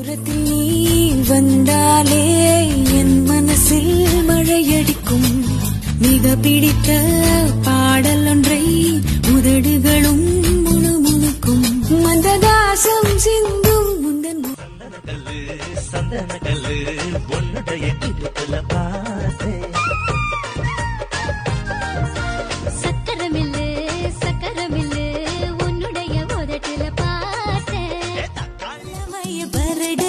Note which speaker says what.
Speaker 1: தூரத்தில் நீ வந்தாலே என் மனசில் மழையடிக்கும் மிக பிடித்த பாடல் ஒன்றை உதடுகளும் முணுமுணுக்கும் மந்ததாசம் சிந்தும் முந்தன் மு-
Speaker 2: கல்லு சந்தன கல்லு உன்னுடைய இடுப்புல பார்த்தேன்
Speaker 3: சக்கரமில்லு சக்கரமில்லு உன்னுடைய உதட்டில பார்த்தேன்
Speaker 1: இளமைய பரடி